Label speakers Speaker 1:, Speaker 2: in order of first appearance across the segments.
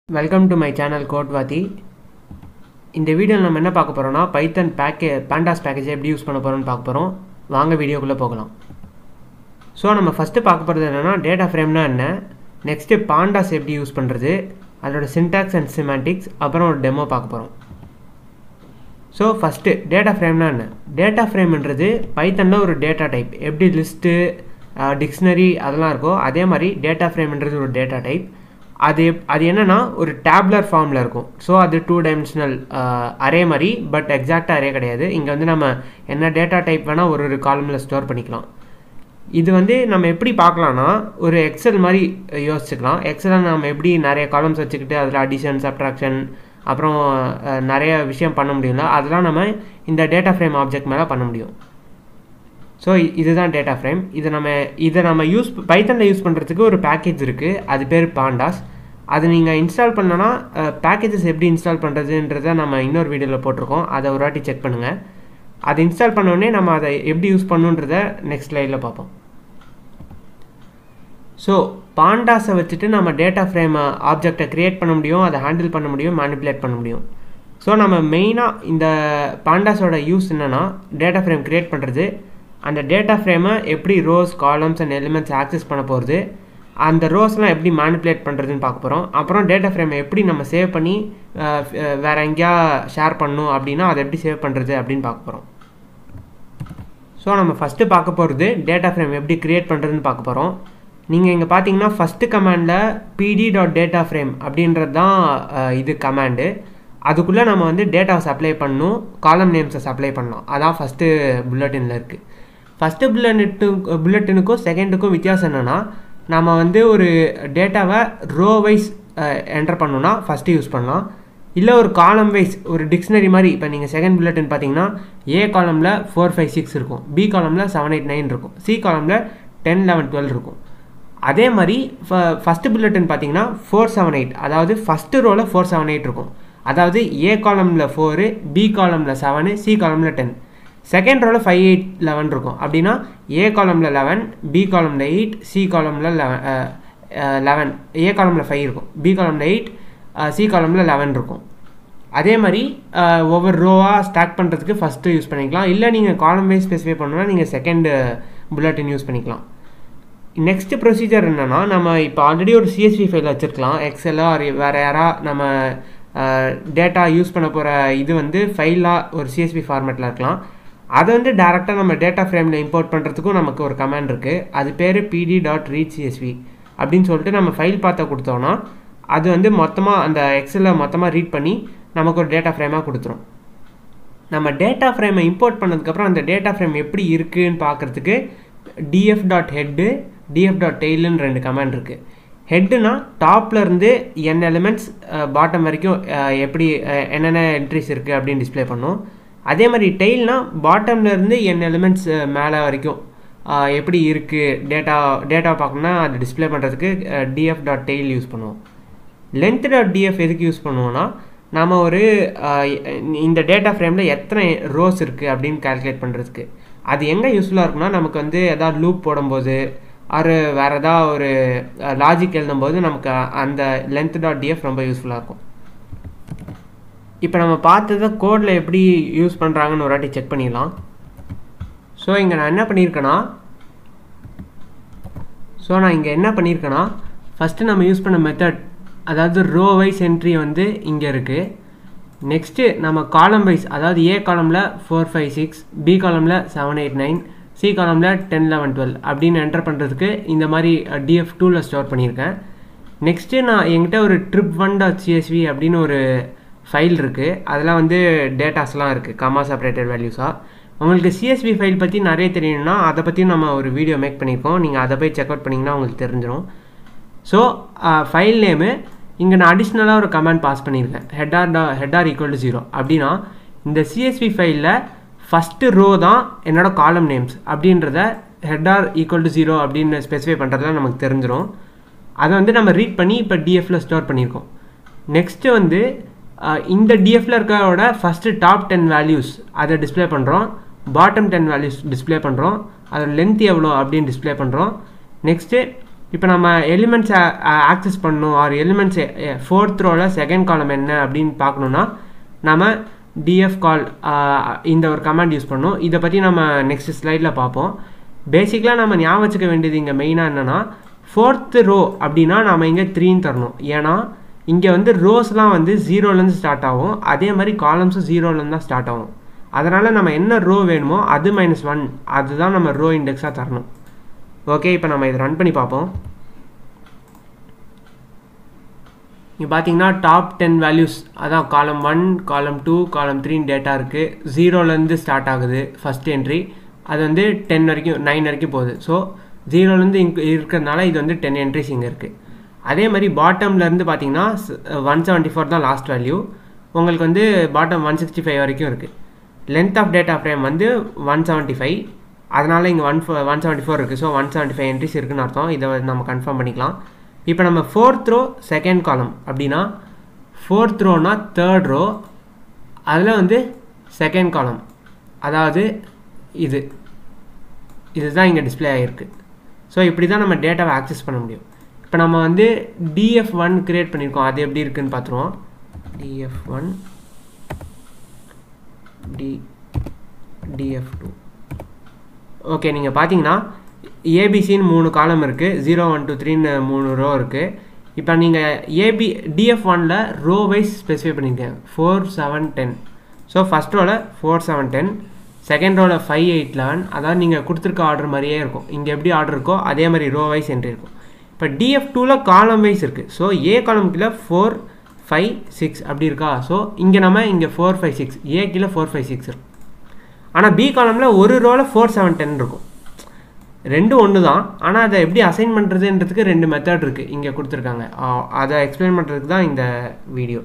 Speaker 1: welcome to my channel Codewadi இந்த வீடியோவில் நம்ம என்ன பார்க்க போகிறோம்னா பைத்தன் பேக்கே பேண்டாஸ் பேக்கேஜை எப்படி யூஸ் பண்ண போகிறோம்னு பார்க்க போகிறோம் வாங்க வீடியோக்குள்ளே போகலாம் ஸோ நம்ம ஃபஸ்ட்டு பார்க்க போகிறது என்னென்னா டேட்டா ஃப்ரேம்னா என்ன நெக்ஸ்ட்டு பாண்டாஸ் எப்படி யூஸ் பண்ணுறது அதோட சின்டாக்ஸ் அண்ட் சிமேட்டிக்ஸ் அப்புறம் ஒரு டெமோ பார்க்க போகிறோம் ஸோ ஃபஸ்ட்டு டேட்டா ஃப்ரேம்னா என்ன டேட்டா ஃப்ரேம்ன்றது பைத்தனில் ஒரு டேட்டா டைப் எப்படி லிஸ்ட்டு டிக்ஷனரி அதெல்லாம் இருக்கோ அதே மாதிரி டேட்டா ஃப்ரேம்ன்றது ஒரு டேட்டா டைப் அது எப்- அது என்னன்னா ஒரு டேப்லர் ஃபார்மில் இருக்கும் ஸோ அது டூ டைமென்ஷனல் அரே மாதிரி பட் எக்ஸாக்டாக அரே கிடையாது இங்கே வந்து நம்ம என்ன டேட்டா டைப் வேணால் ஒரு ஒரு காலமில் ஸ்டோர் பண்ணிக்கலாம் இது வந்து நம்ம எப்படி பார்க்கலாம்னா ஒரு எக்ஸல் மாதிரி யோசிச்சுக்கலாம் எக்ஸலில் நம்ம எப்படி நிறைய காலம்ஸ் வச்சுக்கிட்டு அதில் அடிஷன் சப்ட்ராக்ஷன் அப்புறம் அஹ், நிறைய விஷயம் பண்ண முடியும்ல அதெல்லாம் நம்ம இந்த டேட்டா ஃப்ரேம் ஆப்ஜெக்ட் மேலே பண்ண முடியும் ஸோ இதுதான் டேட்டா ஃப்ரேம் இதை நம்ம இதை நம்ம யூஸ் பைத்தனில் யூஸ் பண்ணுறதுக்கு ஒரு பேக்கேஜ் இருக்குது அது பேர் பாண்டாஸ் அது நீங்கள் இன்ஸ்டால் பண்ணனா பேக்கேஜஸ் எப்படி இன்ஸ்டால் பண்ணுறதுன்றத நம்ம இன்னொரு வீடியோவில் போட்டிருக்கோம் அதை ஒரு வாட்டி செக் பண்ணுங்கள் அதை இன்ஸ்டால் பண்ண உடனே நம்ம அதை எப்படி யூஸ் பண்ணுன்றத நெக்ஸ்ட் ஸ்லைடில் பார்ப்போம் ஸோ பாண்டாஸை வச்சுட்டு நம்ம டேட்டா ஃப்ரேம் ஆப்ஜெக்டை க்ரியேட் பண்ண முடியும் அதை ஹேண்டில் பண்ண முடியும் மேனிப்புலேட் பண்ண முடியும் ஸோ நம்ம மெயினாக இந்த பாண்டாஸோட யூஸ் என்னென்னா டேட்டா ஃப்ரேம் க்ரியேட் பண்ணுறது அந்த டேட்டா ஃப்ரேமை எப்படி rows columns and elements access பண்ண போகிறது அந்த ரோஸ்லாம் எப்படி மேனிப்புலேட் பண்ணுறதுன்னு பார்க்க போகிறோம் அப்புறம் டேட்டா ஃப்ரேமை எப்படி நம்ம சேவ் பண்ணி அஹ், அஹ், வேற எங்கேயா ஷேர் பண்ணணும் அப்படின்னா அதை எப்படி சேவ் பண்ணுறது அப்படின்னு பார்க்க போகிறோம் ஸோ நம்ம ஃபஸ்ட்டு பார்க்க போகிறது டேட்டா ஃப்ரேம் எப்படி க்ரியேட் பண்ணுறதுன்னு பார்க்க போகிறோம் நீங்கள் இங்கே பார்த்தீங்கன்னா ஃபஸ்ட்டு கமாண்டில் பிடி டாட் டேட்டா ஃப்ரேம் அப்படின்றது தான் அஹ், இது கமாண்டு அதுக்குள்ளே நம்ம வந்து டேட்டாவை சப்ளை பண்ணணும் காலம் நேம்ஸை சப்ளை பண்ணலாம் அதான் ஃபஸ்ட்டு புல்லட்டினில் இருக்குது ஃபஸ்ட்டு புல்லட்டு புல்லட்டினுக்கும் செகண்டுக்கும் வித்தியாசம் என்னென்னா நம்ம வந்து ஒரு டேட்டாவை ரோ வைஸ் என்டர் பண்ணோன்னா ஃபஸ்ட்டு யூஸ் பண்ணலாம் இல்லை ஒரு காலம் வைஸ் ஒரு டிக்ஷனரி மாதிரி இப்போ நீங்கள் செகண்ட் புல்லட்டின் பார்த்தீங்கன்னா ஏ காலமில் ஃபோர் ஃபைவ் சிக்ஸ் இருக்கும் பி காலமில் செவன் எயிட் நைன் இருக்கும் சி காலமில் டென் லெவன் டுவெல் இருக்கும் அதே மாதிரி ஃபஸ்ட்டு புல்லட்டின் பார்த்தீங்கன்னா ஃபோர் செவன் எயிட் அதாவது ஃபஸ்ட்டு ரோவில் ஃபோர் செவன் எயிட் இருக்கும் அதாவது ஏ காலமில் ஃபோரு பி காலமில் செவனு சி காலமில் டென் செகண்ட் ரோவில் ஃபைவ் எயிட் லெவன் இருக்கும் அப்படின்னா ஏ காலமில் லெவன் பி காலமில் எயிட் சி காலமில் லெவன் லெவன் ஏ காலமில் ஃபைவ் இருக்கும் பி காலமில் எயிட் சி காலமில் லெவன் இருக்கும் அதே மாதிரி அஹ், ஒவ்வொரு ரோவாக ஸ்டாக் பண்ணுறதுக்கு ஃபஸ்ட்டு யூஸ் பண்ணிக்கலாம் இல்லை நீங்கள் காலம் வைஸ் ஸ்பெசிஃபை பண்ணணும்னா நீங்கள் செகண்ட் புல்லட்டின் யூஸ் பண்ணிக்கலாம் நெக்ஸ்ட் ப்ரொசீஜர் என்னென்னா நம்ம இப்போ ஆல்ரெடி ஒரு சிஎஸ்வி ஃபைல் வச்சுருக்கலாம் எக்ஸலோ ஆர் வேறு யாரா நம்ம டேட்டா யூஸ் பண்ண போகிற இது வந்து ஃபைலாக ஒரு சிஎஸ்வி ஃபார்மேட்டில் இருக்கலாம் அதை வந்து டேரெக்டாக நம்ம டேட்டா ஃப்ரேமில் இம்போர்ட் பண்ணுறதுக்கும் நமக்கு ஒரு கமாண்ட் இருக்குது அது பேர் பிடி டாட் ரீட் சிஎஸ்வி அப்படின்னு சொல்லிட்டு நம்ம ஃபைல் பார்த்த கொடுத்தோன்னா அது வந்து மொத்தமாக அந்த எக்ஸலில் மொத்தமாக ரீட் பண்ணி நமக்கு ஒரு டேட்டா ஃப்ரேமாக கொடுத்துரும் நம்ம டேட்டா ஃப்ரேமை இம்போர்ட் பண்ணதுக்கப்புறம் அந்த டேட்டா ஃப்ரேம் எப்படி இருக்குன்னு பார்க்குறதுக்கு DF dot head DF dot டெய்லுன்னு ரெண்டு கமாண்ட் இருக்குது ஹெட்டுனா டாப்ல இருந்து என் எலிமெண்ட்ஸ் பாட்டம் வரைக்கும் அஹ், எப்படி அஹ், என்னென்ன என்ட்ரிஸ் இருக்குது அப்படின்னு டிஸ்ப்ளே பண்ணும் அதே மாதிரி டெய்ல்னா பாட்டம்ல இருந்து என் எலிமெண்ட்ஸ் மேலே வரைக்கும் அஹ், எப்படி இருக்குது டேட்டா டேட்டா பார்க்கணும்னா அது டிஸ்ப்ளே பண்ணுறதுக்கு டிஎஃப் டாட் டெய்ல் யூஸ் பண்ணுவோம் லென்த் டாட் டிஎஃப் எதுக்கு யூஸ் பண்ணுவோம்னா நாம ஒரு அஹ், இந்த டேட்டா ஃப்ரேமில் எத்தனை ரோஸ் இருக்குது அப்படின்னு கால்குலேட் பண்ணுறதுக்கு அது எங்கே யூஸ்ஃபுல்லாக இருக்கும்னா நமக்கு வந்து எதாவது லூப் போடும்போது ஆறு வேறு எதாவது ஒரு லாஜிக் எழுதும்போது நமக்கு அந்த லென்த் டாட் டிஎஃப் ரொம்ப யூஸ்ஃபுல்லாக இருக்கும் இப்போ நம்ம பார்த்ததை கோடில் எப்படி யூஸ் பண்ணுறாங்கன்னு ஒரு வாட்டி செக் பண்ணிடலாம் ஸோ இங்கே நான் என்ன பண்ணியிருக்கேன்னா ஸோ நான் இங்கே என்ன பண்ணியிருக்கேன்னா ஃபஸ்ட்டு நம்ம யூஸ் பண்ண மெத்தட் அதாவது ரோ வைஸ் என்ட்ரி வந்து இங்கே இருக்குது நெக்ஸ்ட்டு நம்ம காலம் வைஸ் அதாவது ஏ காலமில் ஃபோர் ஃபைவ் சிக்ஸ் பி காலமில் செவன் எயிட் நைன் சி காலமில் டென் லெவன் டுவெல் அப்படின்னு என்டர் பண்ணுறதுக்கு இந்த மாதிரி டிஎஃப் டூவில் ஸ்டோர் பண்ணியிருக்கேன் நெக்ஸ்ட்டு நான் என்கிட்ட ஒரு ட்ரிப் ஒன் டாட் சிஎஸ்வி அப்படின்னு ஒரு ஃபைல் இருக்குது அதெல்லாம் வந்து டேட்டாஸ்லாம் இருக்குது கமா செப்பரேட்டட் வேல்யூஸாக உங்களுக்கு சிஎஸ்வி ஃபைல் பற்றி நிறைய தெரியணும்னா அதை பற்றியும் நம்ம ஒரு வீடியோ மேக் பண்ணியிருக்கோம் நீங்கள் அதை போய் செக் அவுட் பண்ணிங்கன்னா உங்களுக்கு தெரிஞ்சிடும் ஸோ ஃபைல் நேமு இங்கே நான் அடிஷ்னலாக ஒரு கமெண்ட் பாஸ் பண்ணியிருக்கேன் ஹெட்டார் டா ஹெட்டார் ஈக்குவல் டு ஜீரோ அப்படின்னா இந்த சிஎஸ்வி ஃபைலில் ஃபஸ்ட்டு ரோ தான் என்னோட காலம் நேம்ஸ் அப்படின்றத ஹெட்டார் ஈக்குவல் டு ஜீரோ அப்படின்னு ஸ்பெசிஃபை பண்ணுறதுல நமக்கு தெரிஞ்சிடும் அதை வந்து நம்ம ரீட் பண்ணி இப்போ டிஎஃப்ல ஸ்டோர் பண்ணியிருக்கோம் நெக்ஸ்ட்டு வந்து அஹ், இந்த டிஎஃப்ல இருக்கிறோட ஃபஸ்ட்டு டாப் டென் வேல்யூஸ் அதை டிஸ்ப்ளே பண்ணுறோம் பாட்டம் டென் வேல்யூஸ் டிஸ்ப்ளே பண்ணுறோம் அதோட லென்த் எவ்வளோ அப்படின்னு டிஸ்ப்ளே பண்ணுறோம் நெக்ஸ்ட்டு இப்போ நம்ம எலிமெண்ட்ஸை ஆக்சஸ் பண்ணணும் ஆர் எலிமெண்ட்ஸ் ஃபோர்த் ரோவில் செகண்ட் காலம் என்ன அப்படின்னு பார்க்கணுன்னா நம்ம டிஎஃப் கால் இந்த ஒரு கமாண்ட் யூஸ் பண்ணணும் இதை பற்றி நம்ம நெக்ஸ்ட் ஸ்லைடில் பார்ப்போம் பேசிக்கலாக நம்ம ஞாபகம் வச்சுக்க வேண்டியது இங்கே மெயினாக என்னென்னா ஃபோர்த்து ரோ அப்படின்னா நம்ம இங்கே த்ரீன்னு தரணும் ஏன்னா இங்கே வந்து ரோஸ்லாம் வந்து ஜீரோலேருந்து ஸ்டார்ட் ஆகும் அதே மாதிரி காலம்ஸும் ஜீரோலேருந்து தான் ஸ்டார்ட் ஆகும் அதனால் நம்ம என்ன ரோ வேணுமோ அது மைனஸ் ஒன் அதுதான் நம்ம ரோ இண்டெக்ஸாக தரணும் ஓகே இப்போ நம்ம இதை ரன் பண்ணி பார்ப்போம் இங்கே பார்த்தீங்கன்னா டாப் டென் வேல்யூஸ் அதான் காலம் ஒன் காலம் டூ காலம் த்ரீன்னு டேட்டா இருக்குது ஜீரோலேருந்து ஸ்டார்ட் ஆகுது ஃபஸ்ட் என்ட்ரி அது வந்து டென் வரைக்கும் நைன் வரைக்கும் போகுது ஸோ ஜீரோலேருந்து இங்க இருக்கிறதுனால இது வந்து டென் என்ட்ரிஸ் இங்கே இருக்குது அதே மாதிரி பாட்டம்லேருந்து பார்த்தீங்கன்னா ஒன் செவன்ட்டி ஃபோர் தான் லாஸ்ட் வேல்யூ உங்களுக்கு வந்து பாட்டம் ஒன் சிக்ஸ்டி ஃபைவ் வரைக்கும் இருக்குது லென்த் ஆஃப் டேட்டா ஃப்ரேம் வந்து ஒன் செவன்ட்டி ஃபைவ் அதனால் இங்கே one four one seventy four இருக்குது so one seventy five entries இருக்குன்னு அர்த்தம் இதை நம்ம கன்ஃபார்ம் பண்ணிக்கலாம் இப்போ நம்ம ஃபோர்த் ரோ செகண்ட் காலம் அப்படின்னா ஃபோர்த் ரோனா தேர்ட் ரோ அதில் வந்து செகண்ட் காலம் அதாவது இது இதுதான் இங்கே டிஸ்பிளே ஆகிருக்கு ஸோ இப்படி தான் நம்ம டேட்டாவை ஆக்சஸ் பண்ண முடியும் இப்போ நம்ம வந்து டிஎஃப் ஒன் க்ரியேட் பண்ணியிருக்கோம் அது எப்படி இருக்குன்னு பார்த்துருவோம் DF one D DF two okay நீங்கள் பார்த்தீங்கன்னா ஏபிசின்னு மூணு காலம் இருக்குது ஜீரோ ஒன் டூ த்ரீன்னு மூணு ரோ இருக்குது இப்போ நீங்கள் ஏபி டிஎஃப் ஒனில் ரோ வைஸ் ஸ்பெசிஃபை பண்ணியிருக்கேன் four seven ten so first ரோவில் ஃபோர் செவன் டென் செகண்ட் ரோவில் ஃபைவ் எயிட் லெவன் அதாவது நீங்கள் கொடுத்துருக்க ஆர்டர் மாதிரியே இருக்கும் இங்கே எப்படி ஆர்டர் இருக்கோ அதே மாதிரி ரோ வைஸ் என்ட்ரி இருக்கும் இப்போ டிஎஃப் டூவில் காலம் வைஸ் இருக்குது ஸோ ஏ காலம் கீழே ஃபோர் ஃபைவ் சிக்ஸ் அப்படி இருக்கா ஸோ இங்கே நம்ம இங்கே ஃபோர் ஃபைவ் சிக்ஸ் ஏ கீழே ஃபோர் ஃபைவ் சிக்ஸ் இருக்கும் ஆனால் பி காலமில் ஒரு ரோவில் ஃபோர் செவன் டென் இருக்கும் ரெண்டும் ஒன்று தான் ஆனால் அதை எப்படி அசைன் பண்ணுறதுன்றதுக்கு ரெண்டு மெத்தட் இருக்குது இங்கே கொடுத்துருக்காங்க அதை எக்ஸ்பிளைன் பண்ணுறதுக்கு தான் இந்த வீடியோ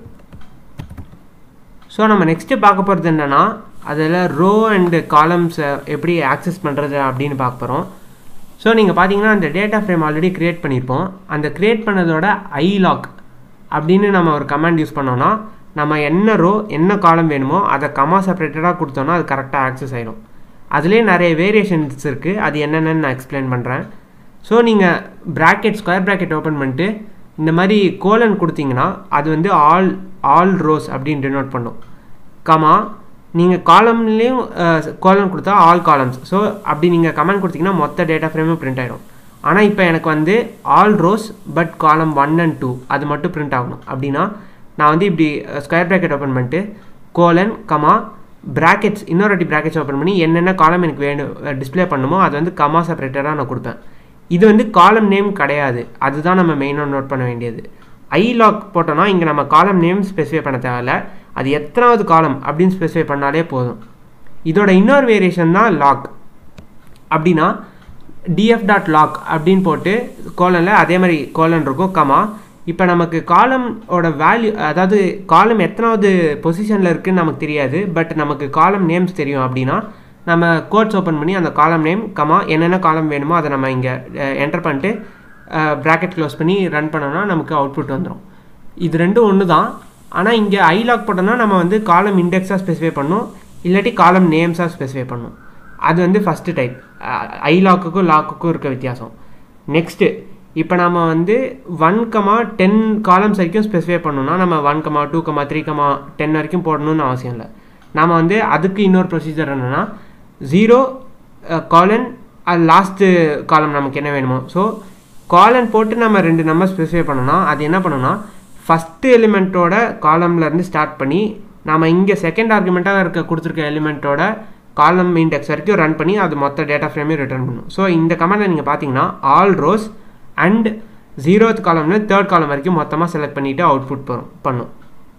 Speaker 1: ஸோ நம்ம நெக்ஸ்ட்டு பார்க்க போகிறது என்னென்னா அதில் ரோ அண்டு காலம்ஸை எப்படி ஆக்சஸ் பண்ணுறது அப்படின்னு பார்க்க போகிறோம் ஸோ நீங்கள் பார்த்தீங்கன்னா அந்த டேட்டா ஃப்ரேம் ஆல்ரெடி க்ரியேட் பண்ணியிருப்போம் அந்த க்ரியேட் பண்ணதோட ஐ லாக் அப்படின்னு நம்ம ஒரு கமாண்ட் யூஸ் பண்ணோன்னா நம்ம என்ன ரோ என்ன காலம் வேணுமோ அதை கமா செப்பரேட்டடாக கொடுத்தோன்னா அது கரெக்டாக ஆக்சஸ் ஆகிடும் அதுலேயே நிறைய வேரியேஷன்ஸ் இருக்குது அது என்னென்னு நான் எக்ஸ்பிளைன் பண்ணுறேன் ஸோ நீங்கள் ப்ராக்கெட் ஸ்கொயர் ப்ராக்கெட் ஓப்பன் பண்ணிட்டு இந்த மாதிரி கோலன் கொடுத்தீங்கன்னா அது வந்து ஆல் ஆல் ரோஸ் அப்படின்னு டினோட் பண்ணும் கமா நீங்கள் காலம்லேயும் கோலன் கொடுத்தா ஆல் காலம்ஸ் ஸோ அப்படி நீங்கள் கமெண்ட் கொடுத்தீங்கன்னா மொத்த டேட்டா ஃப்ரேமும் பிரிண்ட் ஆகிடும் ஆனால் இப்போ எனக்கு வந்து all rows but column one and two அது மட்டும் பிரிண்ட் ஆகணும் அப்படின்னா நான் வந்து இப்படி ஸ்கொயர் ப்ராக்கெட் ஓப்பன் பண்ணிட்டு கோலன் கமா ப்ராக்கெட்ஸ் இன்னொரு வாட்டி ப்ராக்கெட்ஸ் ஓப்பன் பண்ணி என்னென்ன காலம் எனக்கு வேணும் டிஸ்பிளே பண்ணுமோ அது வந்து கமா செப்பரேட்டராக நான் கொடுப்பேன் இது வந்து காலம் நேம் கிடையாது அதுதான் நம்ம மெயினாக நோட் பண்ண வேண்டியது ஐ லாக் போட்டோன்னா இங்கே நம்ம காலம் நேம் ஸ்பெசிஃபை பண்ண தேவையில்ல அது எத்தனாவது காலம் அப்படின்னு ஸ்பெசிஃபை பண்ணாலே போதும் இதோட இன்னொரு வேரியேஷன் தான் லாக் அப்படின்னா டிஎஃப் டாட் லாக் அப்படின்னு போட்டு கோலனில் அதே மாதிரி கோலன் இருக்கும் கமா இப்போ நமக்கு காலமோட வேல்யூ அதாவது காலம் எத்தனாவது பொசிஷனில் இருக்குதுன்னு நமக்கு தெரியாது பட் நமக்கு காலம் நேம்ஸ் தெரியும் அப்படின்னா நம்ம கோட்ஸ் ஓப்பன் பண்ணி அந்த காலம் நேம் கமா என்னென்ன காலம் வேணுமோ அதை நம்ம இங்கே என்டர் பண்ணிட்டு ப்ராக்கெட் க்ளோஸ் பண்ணி ரன் பண்ணோம்னா நமக்கு அவுட்புட் வந்துடும் இது ரெண்டும் ஒன்று தான் ஆனால் இங்கே ஐ லாக் போட்டோம்னா நம்ம வந்து காலம் இண்டெக்ஸாக ஸ்பெசிஃபை பண்ணணும் இல்லாட்டி காலம் நேம்ஸாக ஸ்பெசிஃபை பண்ணணும் அது வந்து ஃபஸ்ட்டு டைப் ஐ லாக்குக்கும் லாக்குக்கும் இருக்க வித்தியாசம் நெக்ஸ்ட்டு இப்போ நம்ம வந்து ஒன் கமா டென் காலம்ஸ் வரைக்கும் ஸ்பெசிஃபை பண்ணணும்னா நம்ம one comma two comma three comma ten வரைக்கும் போடணும்னு அவசியம் இல்லை நாம் வந்து அதுக்கு இன்னொரு ப்ரொசீஜர் என்னென்னா ஜீரோ காலன் அது லாஸ்ட்டு காலம் நமக்கு என்ன வேணுமோ ஸோ காலன் போட்டு நம்ம ரெண்டு நம்பர் ஸ்பெசிஃபை பண்ணோம்னா அது என்ன பண்ணோம்னா ஃபஸ்ட்டு எலிமெண்ட்டோட காலம்லேருந்து ஸ்டார்ட் பண்ணி நாம் இங்கே செகண்ட் ஆர்குமெண்ட்டாக இருக்க கொடுத்துருக்க எலிமெண்ட்டோட காலம் இண்டெக்ஸ் வரைக்கும் ரன் பண்ணி அது மொத்த டேட்டா ஃப்ரேமையும் ரிட்டர்ன் பண்ணும் ஸோ இந்த கமெண்ட்டில் நீங்கள் பார்த்தீங்கன்னா ஆல் ரோஸ் அண்ட் ஜீரோத் காலம்னு தேர்ட் காலம் வரைக்கும் மொத்தமாக செலக்ட் பண்ணிவிட்டு அவுட்புட் போகிறோம் பண்ணும்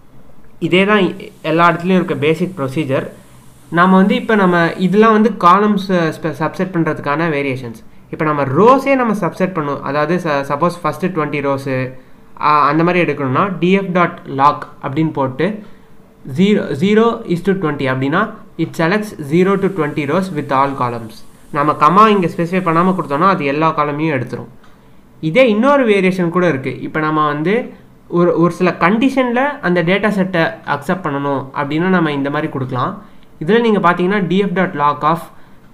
Speaker 1: இதே தான் எல்லா இடத்துலையும் இருக்க பேசிக் ப்ரொசீஜர் நம்ம வந்து இப்போ நம்ம இதெல்லாம் வந்து காலம்ஸ் சப்செட் பண்ணுறதுக்கான வேரியேஷன்ஸ் இப்போ நம்ம ரோஸே நம்ம சப்செட் பண்ணும் அதாவது ச சப்போஸ் ஃபஸ்ட்டு டுவெண்ட்டி ரோஸு அந்த மாதிரி எடுக்கணும்னா டிஎஃப் டாட் லாக் அப்படின்னு போட்டு zero zero is to twenty அப்படின்னா it selects zero to twenty rows with all columns நம்ம கமா இங்கே ஸ்பெசிஃபை பண்ணாமல் கொடுத்தோன்னா அது எல்லா காலமையும் எடுத்துரும் இதே இன்னொரு வேரியேஷன் கூட இருக்குது இப்போ நம்ம வந்து ஒரு ஒரு சில கண்டிஷனில் அந்த டேட்டா செட்டை அக்செப்ட் பண்ணணும் அப்படின்னா நம்ம இந்த மாதிரி கொடுக்கலாம் இதில் நீங்கள் பார்த்தீங்கன்னா டிஎஃப் டாட் லாக் ஆஃப்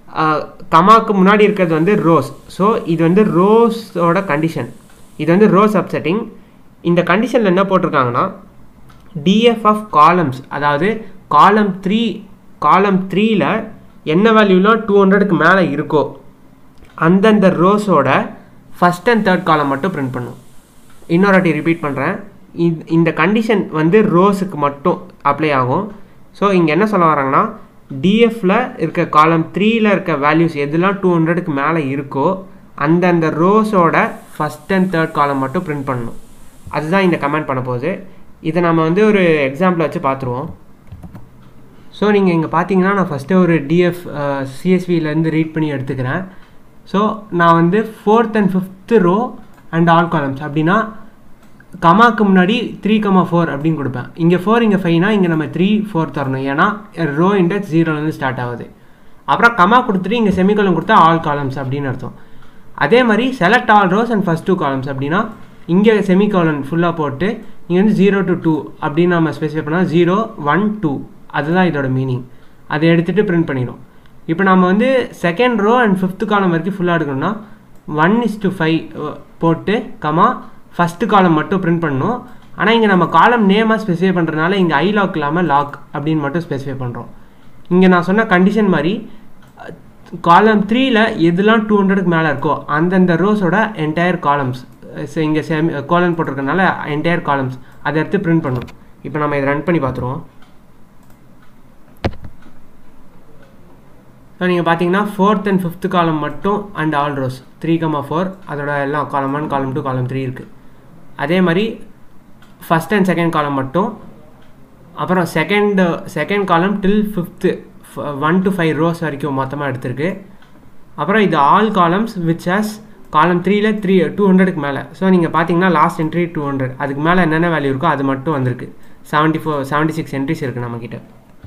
Speaker 1: கமாக்கு முன்னாடி இருக்கிறது வந்து ரோஸ் ஸோ இது வந்து ரோஸோட கண்டிஷன் இது வந்து ரோஸ் அப்செட்டிங் இந்த கண்டிஷனில் என்ன போட்டிருக்காங்கன்னா டிஎஃப் ஆஃப் காலம்ஸ் அதாவது காலம் த்ரீ காலம் த்ரீயில் என்ன வேல்யூலாம் டூ ஹண்ட்ரடுக்கு மேலே இருக்கோ அந்தந்த ரோஸோட ஃபஸ்ட் அண்ட் தேர்ட் காலம் மட்டும் பிரிண்ட் பண்ணும் இன்னொரு வாட்டி ரிப்பீட் பண்ணுறேன் இந்த கண்டிஷன் வந்து ரோஸுக்கு மட்டும் அப்ளை ஆகும் ஸோ இங்கே என்ன சொல்ல வராங்கன்னா டிஎஃப்ல இருக்க காலம் த்ரீயில் இருக்க வேல்யூஸ் எதுலாம் டூ ஹண்ட்ரடுக்கு மேலே இருக்கோ அந்தந்த ரோஸோட ஃபஸ்ட் அண்ட் தேர்ட் காலம் மட்டும் பிரிண்ட் பண்ணணும் அதுதான் இந்த கமெண்ட் பண்ண போகுது இதை நம்ம வந்து ஒரு எக்ஸாம்பிள் வச்சு பார்த்துருவோம் ஸோ நீங்கள் இங்கே பார்த்தீங்கன்னா நான் ஃபஸ்ட்டு ஒரு டிஎஃப் சிஎஸ்விலேருந்து ரீட் பண்ணி எடுத்துக்கிறேன் ஸோ நான் வந்து fourth and fifth row and all columns அப்படின்னா கமாக்கு முன்னாடி த்ரீ கமா ஃபோர் அப்படின்னு கொடுப்பேன் இங்கே ஃபோர் இங்கே ஃபைவ்னா இங்கே நம்ம த்ரீ ஃபோர் தரணும் ஏன்னா ரோ இண்டெக்ஸ் ஜீரோலேருந்து ஸ்டார்ட் ஆகுது அப்புறம் கமா கொடுத்துட்டு இங்கே செமிகோலம் கொடுத்தா ஆல் காலம்ஸ் அப்படின்னு அர்த்தம் அதே மாதிரி select all rows and first two columns அப்படின்னா இங்கே செமிகோலன் ஃபுல்லாக போட்டு இங்கே வந்து ஜீரோ டு டூ அப்படின்னு நம்ம ஸ்பெசிஃபை பண்ணால் ஜீரோ ஒன் டூ அதுதான் இதோட மீனிங் அதை எடுத்துகிட்டு பிரிண்ட் பண்ணிடும் இப்போ நம்ம வந்து செகண்ட் ரோ அண்ட் ஃபிஃப்த்து காலம் வரைக்கும் ஃபுல்லாக எடுக்கணும்னா ஒன் இஸ் டு ஃபைவ் போட்டு கமா ஃபஸ்ட்டு காலம் மட்டும் பிரிண்ட் பண்ணணும் ஆனால் இங்கே நம்ம காலம் நேமாக ஸ்பெசிஃபை பண்ணுறதுனால இங்கே ஐ லாக் இல்லாமல் லாக் அப்படின்னு மட்டும் ஸ்பெசிஃபை பண்ணுறோம் இங்கே நான் சொன்ன கண்டிஷன் மாதிரி காலம் த்ரீயில் எதுலாம் டூ ஹண்ட்ரடுக்கு மேலே இருக்கோ அந்தந்த ரோஸோட என்டையர் காலம்ஸ் இங்கே செமி கோலன் போட்டிருக்கனால என்டையர் காலம்ஸ் அதை எடுத்து பிரிண்ட் பண்ணும் இப்போ நம்ம இதை ரன் பண்ணி பார்த்துருவோம் ஸோ நீங்கள் பார்த்தீங்கன்னா ஃபோர்த் அண்ட் ஃபிஃப்த் காலம் மட்டும் and all rows three comma four அதோட எல்லாம் காலம் ஒன் காலம் டூ காலம் த்ரீ இருக்குது அதே மாதிரி ஃபஸ்ட் அண்ட் செகண்ட் காலம் மட்டும் அப்புறம் second second column till fifth one to five rows வரைக்கும் மொத்தமாக எடுத்திருக்கு அப்புறம் இது ஆல் காலம்ஸ் விச் ஹாஸ் காலம் த்ரீல த்ரீ டூ ஹண்ட்ரடுக்கு மேலே ஸோ நீங்கள் பார்த்தீங்கன்னா லாஸ்ட் என்ட்ரி டூ ஹண்ட்ரட் அதுக்கு மேலே என்னென்ன வேல்யூ இருக்கோ அது மட்டும் வந்திருக்கு seventy four seventy six entries இருக்குது நம்மக்கிட்ட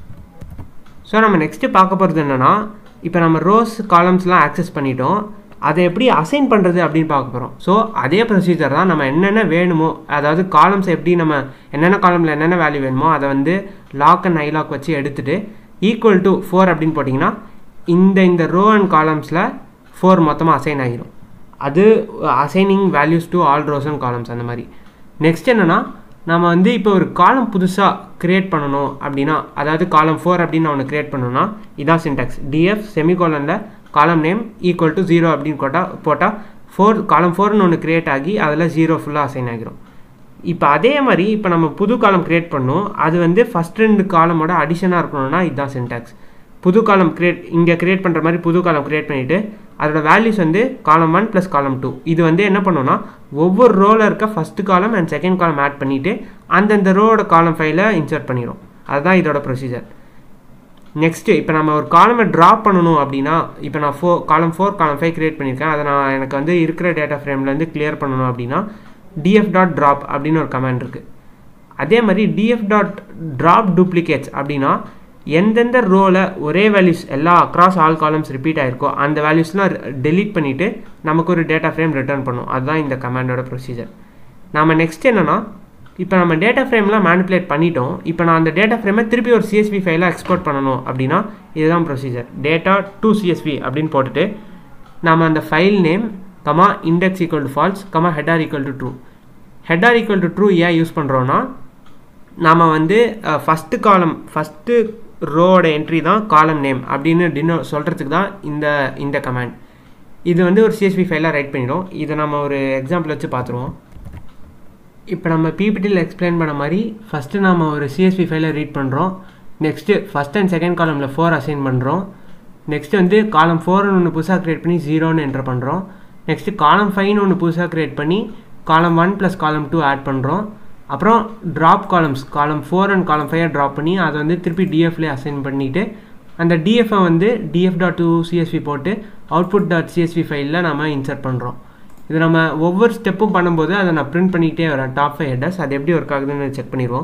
Speaker 1: ஸோ நம்ம நெக்ஸ்ட்டு பார்க்க போகிறது என்னென்னா இப்போ நம்ம ரோஸ் காலம்ஸ்லாம் ஆக்சஸ் பண்ணிட்டோம் அதை எப்படி அசைன் பண்ணுறது அப்படின்னு பார்க்க போகிறோம் ஸோ அதே ப்ரொசீஜர் தான் நம்ம என்னென்ன வேணுமோ அதாவது காலம்ஸ் எப்படி நம்ம என்னென்ன காலமில் என்னென்ன வேல்யூ வேணுமோ அதை வந்து லாக் அண்ட் ஐலாக் வச்சு எடுத்துகிட்டு ஈக்குவல் டு ஃபோர் அப்படின்னு போட்டிங்கன்னா இந்த இந்த ரோ அண்ட் காலம்ஸில் ஃபோர் மொத்தமாக அசைன் ஆகிரும் அது assigning values to all rows and columns அந்த மாதிரி நெக்ஸ்ட் என்னென்னா நம்ம வந்து இப்போ ஒரு காலம் புதுசாக க்ரியேட் பண்ணணும் அப்படின்னா அதாவது காலம் ஃபோர் அப்படின்னு நான் ஒன்று க்ரியேட் பண்ணணும்னா இதான் சின்டாக்ஸ் டிஎஃப் செமிகோலனில் காலம் நேம் ஈக்குவல் டு ஜீரோ அப்படின்னு போட்டால் போட்டால் ஃபோர் காலம் ஃபோர்னு ஒன்று க்ரியேட் ஆகி அதில் ஜீரோ ஃபுல்லாக அசைன் ஆகிரும் இப்போ அதே மாதிரி இப்போ நம்ம புது காலம் க்ரியேட் பண்ணோம் அது வந்து ஃபஸ்ட் ரெண்டு காலமோட அடிஷனாக இருக்கணும்னா இதுதான் சின்டாக்ஸ் புது காலம் க்ரியேட் இங்கே க்ரியேட் பண்ணுற மாதிரி புது காலம் க்ரியேட் பண்ணிவிட்டு அதோட வேல்யூஸ் வந்து காலம் ஒன் ப்ளஸ் காலம் டூ இது வந்து என்ன பண்ணோன்னா ஒவ்வொரு ரோவில் இருக்க ஃபஸ்ட்டு காலம் அண்ட் செகண்ட் காலம் ஆட் பண்ணிவிட்டு அந்தந்த ரோவோட காலம் ஃபைலை இன்சர்ட் பண்ணிடும் அதுதான் இதோட ப்ரொசீஜர் நெக்ஸ்ட்டு இப்போ நம்ம ஒரு காலமை ட்ராப் பண்ணணும் அப்படின்னா இப்போ நான் ஃபோர் காலம் ஃபோர் காலம் ஃபைவ் க்ரியேட் பண்ணியிருக்கேன் அதை நான் எனக்கு வந்து இருக்கிற டேட்டா ஃப்ரேம்லேருந்து கிளியர் பண்ணணும் அப்படின்னா டிஎஃப் டாட் ட்ராப் அப்படின்னு ஒரு கமெண்ட் இருக்குது அதே மாதிரி டிஎஃப் டாட் ட்ராப் டூப்ளிகேட்ஸ் அப்படின்னா எந்தெந்த ரோவில் ஒரே வேல்யூஸ் எல்லா அக்ராஸ் ஆல் காலம்ஸ் ரிப்பீட் ஆகிருக்கோ அந்த வேல்யூஸ்லாம் டெலீட் பண்ணிவிட்டு நமக்கு ஒரு டேட்டா ஃப்ரேம் ரிட்டர்ன் பண்ணும் அதுதான் இந்த கமாண்டோட ப்ரொசீஜர் நம்ம நெக்ஸ்ட் என்னென்னா இப்போ நம்ம டேட்டா ஃப்ரேம்லாம் மேனிப்புலேட் பண்ணிட்டோம் இப்போ நான் அந்த டேட்டா ஃப்ரேமை திருப்பி ஒரு சிஎஸ்வி ஃபைலாக எக்ஸ்போர்ட் பண்ணணும் அப்படின்னா இதுதான் ப்ரொசீஜர் டேட்டா டூ சிஎஸ்வி அப்படின்னு போட்டுட்டு நம்ம அந்த file name comma index equal to false comma header equal to true header equal to true ஏன் யூஸ் பண்ணுறோன்னா நாம் வந்து ஃபஸ்ட்டு காலம் ஃபஸ்ட்டு ரோவோட என்ட்ரி தான் காலம் நேம் அப்படின்னு டினோ சொல்கிறதுக்கு தான் இந்த இந்த கமாண்ட் இது வந்து ஒரு சிஎஸ்பி ஃபைலாக ரைட் பண்ணிடும் இதை நம்ம ஒரு எக்ஸாம்பிள் வச்சு பார்த்துருவோம் இப்போ நம்ம பிபிடியில் எக்ஸ்பிளைன் பண்ண மாதிரி ஃபஸ்ட்டு நம்ம ஒரு சிஎஸ்பி ஃபைலை ரீட் பண்ணுறோம் நெக்ஸ்ட்டு ஃபஸ்ட் அண்ட் செகண்ட் காலமில் ஃபோர் அசைன் பண்ணுறோம் நெக்ஸ்ட்டு வந்து காலம் ஃபோர்னு ஒன்று புதுசாக க்ரியேட் பண்ணி ஜீரோன்னு என்டர் பண்ணுறோம் நெக்ஸ்ட்டு காலம் ஃபைவ்னு ஒன்று புதுசாக க்ரியேட் பண்ணி column one plus column two add பண்ணுறோம் அப்புறம் drop columns column four and column five drop பண்ணி அதை வந்து திருப்பி டிஎஃப்லேயே அசைன் பண்ணிவிட்டு அந்த டிஎஃப்ஐ வந்து டிஎஃப் டாட் டூ சிஎஸ்வி போட்டு அவுட்புட் டாட் சிஎஸ்வி ஃபைலில் நம்ம இன்சர்ட் பண்ணுறோம் இது நம்ம ஒவ்வொரு ஸ்டெப்பும் பண்ணும்போது அதை நான் பிரிண்ட் பண்ணிக்கிட்டே வரேன் டாப் ஃபைவ் ஹெட்டர்ஸ் அது எப்படி ஒர்க் ஆகுதுன்னு செக் பண்ணிடுவோம்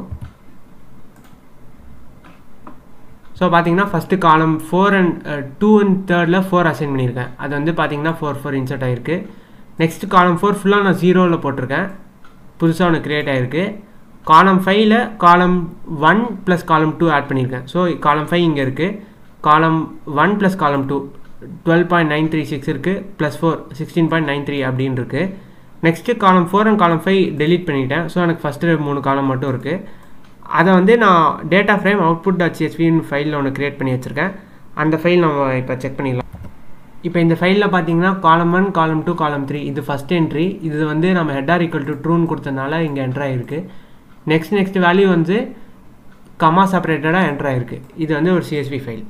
Speaker 1: ஸோ பார்த்தீங்கன்னா first column four and two and தேர்டில் ஃபோர் அசைன் பண்ணியிருக்கேன் அது வந்து பார்த்தீங்கன்னா ஃபோர் ஃபோர் இன்சர்ட் ஆகிருக்கு நெக்ஸ்ட் காலம் ஃபோர் ஃபுல்லாக நான் ஜீரோவில் போட்டிருக்கேன் புதுசாக ஒன்று க்ரியேட் ஆகிருக்கு காலம் ஃபைவ்ல column one plus column two add பண்ணியிருக்கேன் ஸோ காலம் ஃபைவ் இங்கே இருக்குது column one plus column two twelve point nine three six இருக்குது plus four sixteen point nine three அப்படின்னு இருக்குது next column four and column five delete பண்ணிட்டேன் so எனக்கு first மூணு column மட்டும் இருக்குது அதை வந்து நான் டேட்டா ஃப்ரேம் அவுட்புட் டாட் சிஎஸ்வின்னு ஃபைலில் ஒன்று க்ரியேட் பண்ணி வச்சுருக்கேன் அந்த ஃபைல் நம்ம இப்போ செக் பண்ணிடலாம் இப்போ இந்த ஃபைலில் பார்த்தீங்கன்னா காலம் ஒன் காலம் டூ காலம் த்ரீ இது ஃபஸ்ட் என்ட்ரி இது வந்து நம்ம ஹெட்டார் ஈக்குவல் டு ட்ரூன்னு கொடுத்ததுனால இங்கே என்ட்ரு ஆகிருக்கு நெக்ஸ்ட் நெக்ஸ்ட் வேல்யூ வந்து கமா செப்பரேட்டடாக என்ட்ரு ஆகிருக்கு இது வந்து ஒரு சிஎஸ்வி ஃபைல்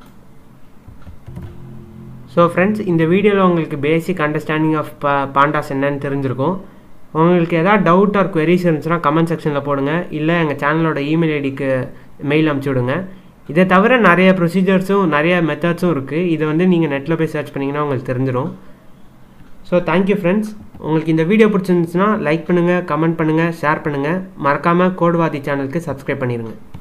Speaker 1: ஸோ ஃப்ரெண்ட்ஸ் இந்த வீடியோவில் உங்களுக்கு பேசிக் அண்டர்ஸ்டாண்டிங் ஆஃப் பா பாண்டாஸ் என்னன்னு தெரிஞ்சிருக்கும் உங்களுக்கு எதாவது டவுட் ஆர் queries இருந்துச்சுன்னா கமெண்ட் செக்ஷனில் போடுங்க இல்லை எங்கள் சேனலோட இமெயில் ஐடிக்கு மெயில் அனுப்பிச்சி விடுங்க இதை தவிர நிறைய ப்ரொசீஜர்ஸும் நிறைய மெத்தட்ஸும் இருக்குது இதை வந்து நீங்கள் நெட்டில் போய் சர்ச் பண்ணிங்கன்னா உங்களுக்கு தெரிஞ்சிடும் ஸோ தேங்க்யூ ஃப்ரெண்ட்ஸ் உங்களுக்கு இந்த வீடியோ பிடிச்சிருந்துச்சுன்னா லைக் பண்ணுங்கள் கமெண்ட் பண்ணுங்கள் ஷேர் பண்ணுங்கள் மறக்காமல் கோடுவாதி சேனலுக்கு சப்ஸ்கிரைப் பண்ணிடுங்க